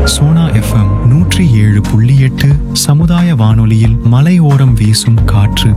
Sona FM நூற்றி ஏழு புள்ளி எட்டு சமுதாய வானொலியில் மலையோரம் வீசும் காற்று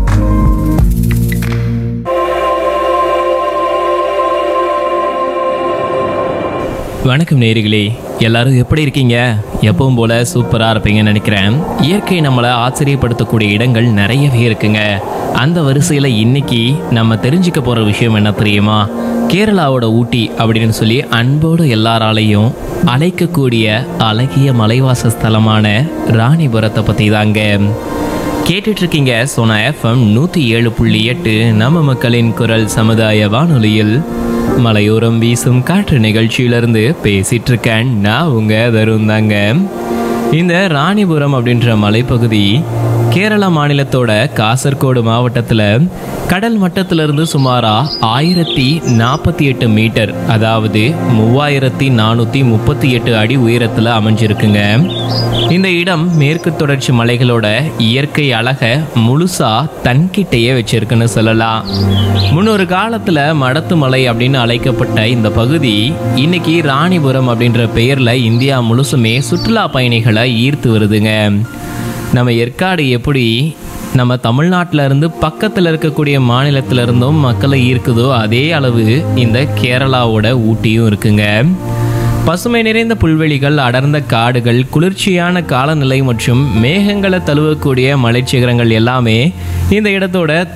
வணக்கம் நேரிகளே எல்லாரும் எப்படி இருக்கீங்க எப்பவும் போல சூப்பராக இருப்பீங்கன்னு நினைக்கிறேன் இயற்கை நம்மளை ஆச்சரியப்படுத்தக்கூடிய இடங்கள் நிறையவே இருக்குங்க அந்த வரிசையில் இன்னைக்கு நம்ம தெரிஞ்சுக்க போகிற விஷயம் என்ன தெரியுமா கேரளாவோட ஊட்டி அப்படின்னு சொல்லி அன்போடு எல்லாராலையும் அழைக்கக்கூடிய அழகிய மலைவாச ஸ்தலமான ராணிபுரத்தை பற்றி தாங்க கேட்டுட்டு இருக்கீங்க சோனா எஃப்எம் நூற்றி ஏழு புள்ளி எட்டு நம்ம மக்களின் குரல் சமுதாய வானொலியில் மலையோரம் வீசும் காற்று நிகழ்ச்சியிலிருந்து பேசிட்டு இருக்கேன் நான் உங்க தருண் தாங்க இந்த ராணிபுரம் அப்படின்ற மலைப்பகுதி கேரளா மாநிலத்தோட காசர்கோடு மாவட்டத்தில் கடல் மட்டத்திலிருந்து சுமாரா ஆயிரத்தி நாற்பத்தி எட்டு மீட்டர் அதாவது மூவாயிரத்தி நானூற்றி முப்பத்தி எட்டு அடி உயரத்தில் அமைஞ்சிருக்குங்க இந்த இடம் மேற்கு தொடர்ச்சி மலைகளோட இயற்கை அழக முழுசா தன்கிட்டயே வச்சிருக்குன்னு சொல்லலாம் முன்னொரு காலத்துல மடத்து மலை அப்படின்னு அழைக்கப்பட்ட இந்த பகுதி இன்னைக்கு ராணிபுரம் அப்படின்ற பெயர்ல இந்தியா முழுசுமே சுற்றுலா பயணிகளை ஈர்த்து வருதுங்க நம்ம ஏற்காடு எப்படி நம்ம தமிழ்நாட்டில இருந்து பக்கத்தில் இருக்கக்கூடிய மாநிலத்தில இருந்தும் மக்களை ஈர்க்குதோ அதே அளவு இந்த கேரளாவோட ஊட்டியும் இருக்குங்க பசுமை நிறைந்த புல்வெளிகள் அடர்ந்த காடுகள் குளிர்ச்சியான காலநிலை மற்றும் மேகங்களை தழுவக்கூடிய மலைச்சிகரங்கள் எல்லாமே இந்த இடத்தோட